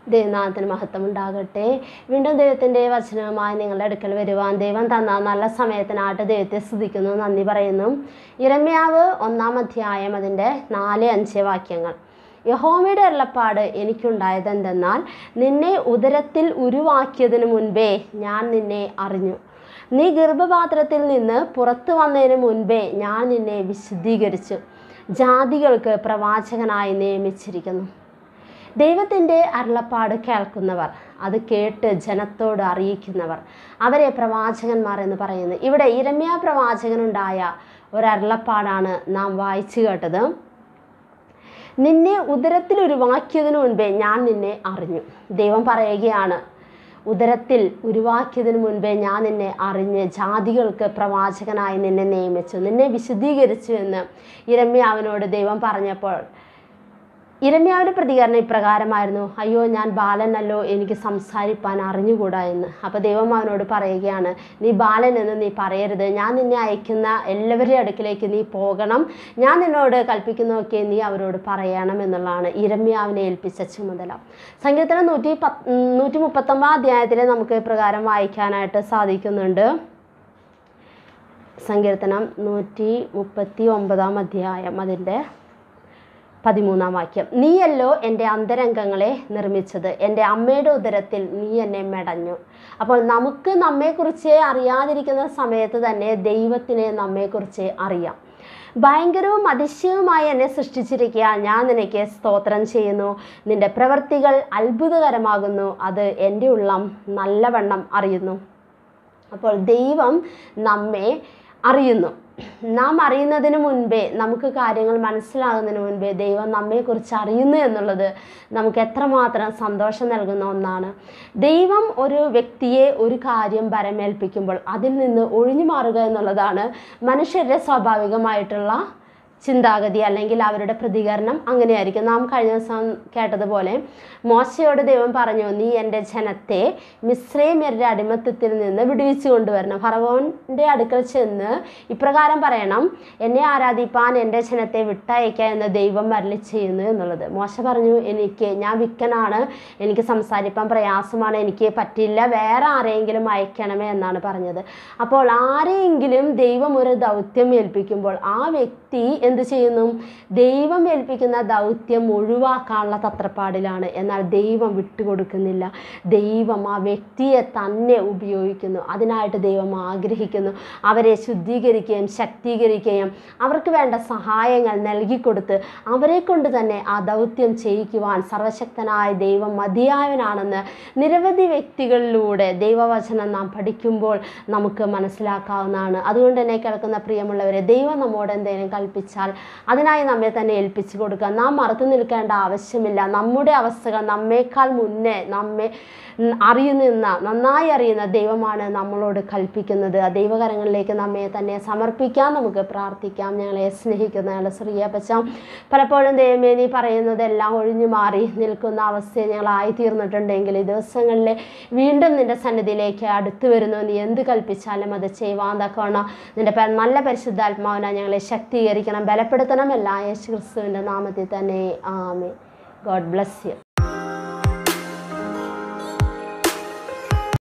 ദൈവനാഥത്തിന് മഹത്വം ഉണ്ടാകട്ടെ വീണ്ടും ദൈവത്തിൻ്റെ വചനവുമായി നിങ്ങളുടെ അടുക്കൽ വരുവാൻ ദൈവം തന്ന നല്ല സമയത്തിനായിട്ട് ദൈവത്തെ സ്തുതിക്കുന്നു നന്ദി പറയുന്നു ഇരമ്യാവ് ഒന്നാം അധ്യായം അതിൻ്റെ നാല് അഞ്ച് വാക്യങ്ങൾ യഹോമയുടെ അരുളപ്പാട് എനിക്കുണ്ടായത് എന്തെന്നാൽ നിന്നെ ഉദരത്തിൽ ഉരുവാക്കിയതിനു മുൻപേ ഞാൻ നിന്നെ അറിഞ്ഞു നീ ഗർഭപാത്രത്തിൽ നിന്ന് പുറത്തു വന്നതിന് മുൻപേ ഞാൻ നിന്നെ വിശുദ്ധീകരിച്ചു ജാതികൾക്ക് പ്രവാചകനായി നിയമിച്ചിരിക്കുന്നു ദൈവത്തിൻ്റെ അരുളപ്പാട് കേൾക്കുന്നവർ അത് കേട്ട് ജനത്തോട് അറിയിക്കുന്നവർ അവരെ പ്രവാചകന്മാർ എന്ന് പറയുന്നു ഇവിടെ ഇരമ്യ പ്രവാചകനുണ്ടായ ഒരരുളപ്പാടാണ് നാം വായിച്ചു കേട്ടത് നിന്നെ ഉദരത്തിൽ ഉരുവാക്കിയതിനു മുൻപേ ഞാൻ നിന്നെ അറിഞ്ഞു ദൈവം പറയുകയാണ് ഉദരത്തിൽ ഉരുവാക്കിയതിനു മുൻപേ ഞാൻ നിന്നെ അറിഞ്ഞ് ജാതികൾക്ക് പ്രവാചകനായി നിന്നെ നിയമിച്ചു നിന്നെ വിശദീകരിച്ചു എന്ന് ഇരമ്യാവിനോട് ദൈവം പറഞ്ഞപ്പോൾ ഇരമ്യാവിൻ്റെ പ്രതികരണം ഇപ്രകാരമായിരുന്നു അയ്യോ ഞാൻ ബാലനല്ലോ എനിക്ക് സംസാരിപ്പാൻ അറിഞ്ഞുകൂടാ എന്ന് അപ്പോൾ ദൈവം അവനോട് പറയുകയാണ് നീ ബാലൻ എന്ന് നീ പറയരുത് ഞാൻ നിന്നെ അയക്കുന്ന എല്ലാവരുടെ അടുക്കിലേക്ക് നീ പോകണം ഞാൻ നിന്നോട് കൽപ്പിക്കുന്നതൊക്കെ നീ അവരോട് പറയണം എന്നുള്ളതാണ് ഇരമ്യാവിനെ ഏൽപ്പിച്ച ചുമതല സംഗീതത്തിന് നൂറ്റി പത്ത് നൂറ്റി മുപ്പത്തൊമ്പത് അധ്യായത്തിൽ നമുക്ക് ഇപ്രകാരം വായിക്കാനായിട്ട് സാധിക്കുന്നുണ്ട് സങ്കീർത്തനം നൂറ്റി മുപ്പത്തി ഒമ്പതാം അധ്യായം അതിൻ്റെ പതിമൂന്നാം വാക്യം നീയല്ലോ എൻ്റെ അന്തരംഗങ്ങളെ നിർമ്മിച്ചത് എൻ്റെ അമ്മയുടെ ഉദരത്തിൽ നീ എന്നെ മെടഞ്ഞു അപ്പോൾ നമുക്ക് നമ്മെക്കുറിച്ച് അറിയാതിരിക്കുന്ന സമയത്ത് തന്നെ ദൈവത്തിനെ നമ്മെക്കുറിച്ച് അറിയാം ഭയങ്കരവും അതിശയവുമായി എന്നെ സൃഷ്ടിച്ചിരിക്കുക ഞാൻ നിനക്ക് സ്തോത്രം ചെയ്യുന്നു നിന്റെ പ്രവൃത്തികൾ അത്ഭുതകരമാകുന്നു അത് എൻ്റെ ഉള്ളം നല്ലവണ്ണം അറിയുന്നു അപ്പോൾ ദൈവം നമ്മെ അറിയുന്നു നാം അറിയുന്നതിന് മുൻപേ നമുക്ക് കാര്യങ്ങൾ മനസ്സിലാകുന്നതിന് മുൻപേ ദൈവം നമ്മെക്കുറിച്ച് അറിയുന്നു എന്നുള്ളത് നമുക്ക് എത്രമാത്രം സന്തോഷം നൽകുന്ന ഒന്നാണ് ദൈവം ഒരു വ്യക്തിയെ ഒരു കാര്യം ഭരമേൽപ്പിക്കുമ്പോൾ അതിൽ നിന്ന് ഒഴിഞ്ഞു മാറുക എന്നുള്ളതാണ് മനുഷ്യരുടെ സ്വാഭാവികമായിട്ടുള്ള ചിന്താഗതി അല്ലെങ്കിൽ അവരുടെ പ്രതികരണം അങ്ങനെയായിരിക്കും നാം കഴിഞ്ഞ ദിവസം കേട്ടതുപോലെ മോശയോട് ദൈവം പറഞ്ഞു നീ എൻ്റെ ജനത്തെ മിശ്രൈമ്യരുടെ അടിമത്തത്തിൽ നിന്ന് വിടുവിച്ചു കൊണ്ടുവരണം ഫറവോൻ്റെ അടുക്കൽ ചെന്ന് ഇപ്രകാരം പറയണം എന്നെ ആരാധിപ്പാൻ എൻ്റെ ജനത്തെ വിട്ടയക്കുക എന്ന് ദൈവം മരളി ചെയ്യുന്നു എന്നുള്ളത് മോശ പറഞ്ഞു എനിക്ക് ഞാൻ വിക്കനാണ് എനിക്ക് സംസാരിപ്പാൻ പ്രയാസമാണ് എനിക്ക് പറ്റില്ല വേറെ ആരെങ്കിലും അയക്കണമേ എന്നാണ് പറഞ്ഞത് അപ്പോൾ ആരെയെങ്കിലും ദൈവം ഒരു ദൗത്യം ഏൽപ്പിക്കുമ്പോൾ ആ വ്യക്തി എന്ത് ചെയ്യുന്നു ദൈവം ഏൽപ്പിക്കുന്ന ദൗത്യം ഒഴിവാക്കാനുള്ള തത്രപ്പാടിലാണ് എന്നാൽ ദൈവം വിട്ടുകൊടുക്കുന്നില്ല ദൈവം ആ വ്യക്തിയെ തന്നെ ഉപയോഗിക്കുന്നു അതിനായിട്ട് ദൈവം ആഗ്രഹിക്കുന്നു അവരെ ശുദ്ധീകരിക്കുകയും ശക്തീകരിക്കുകയും അവർക്ക് വേണ്ട സഹായങ്ങൾ നൽകിക്കൊടുത്ത് അവരെ കൊണ്ട് തന്നെ ആ ദൗത്യം ചെയ്യിക്കുവാൻ സർവശക്തനായ ദൈവം മതിയായവനാണെന്ന് നിരവധി വ്യക്തികളിലൂടെ ദൈവവചനം നാം പഠിക്കുമ്പോൾ നമുക്ക് മനസ്സിലാക്കാവുന്നതാണ് അതുകൊണ്ട് തന്നെ കേൾക്കുന്ന പ്രിയമുള്ളവരെ ദൈവം നമ്മോട് എന്തെങ്കിലും കൽപ്പിച്ചാൽ അതിനായി നമ്മെ തന്നെ ഏൽപ്പിച്ചു കൊടുക്കുക നാം മറത്തു നിൽക്കേണ്ട ആവശ്യമില്ല നമ്മുടെ അവസ്ഥകൾ നമ്മേക്കാൾ മുന്നേ നമ്മെ ഉം, അറിയുന്ന നന്നായി അറിയുന്ന ദൈവമാണ് നമ്മളോട് കൽപ്പിക്കുന്നത് ആ ദൈവകരങ്ങളിലേക്ക് നമ്മെ തന്നെ സമർപ്പിക്കാൻ നമുക്ക് പ്രാർത്ഥിക്കാം ഞങ്ങളെ സ്നേഹിക്കുന്ന ഞങ്ങളുടെ ശ്രീയപ്പച്ച പലപ്പോഴും ദൈവമേ നീ പറയുന്നതെല്ലാം ഒഴിഞ്ഞു മാറി നിൽക്കുന്ന അവസ്ഥയെ ഞങ്ങളായി തീർന്നിട്ടുണ്ടെങ്കിൽ ഈ ദിവസങ്ങളിൽ വീണ്ടും നിന്റെ സന്നിധിയിലേക്ക് അടുത്തു വരുന്നു നീ എന്ത് കൽപ്പിച്ചാലും അത് ചെയ്യുവാൻ തക്കവണ്ണം നിന്റെ പ- നല്ല പരിശുദ്ധാത്മാവിനെ ഞങ്ങളെ ശക്തീകരിക്കണം ബലപ്പെടുത്തണം എല്ലാ യേശു ക്രിസ്തുവിൻ്റെ നാമത്തിൽ തന്നെ ആമേ ഗോഡ് ബ്ലസ് യു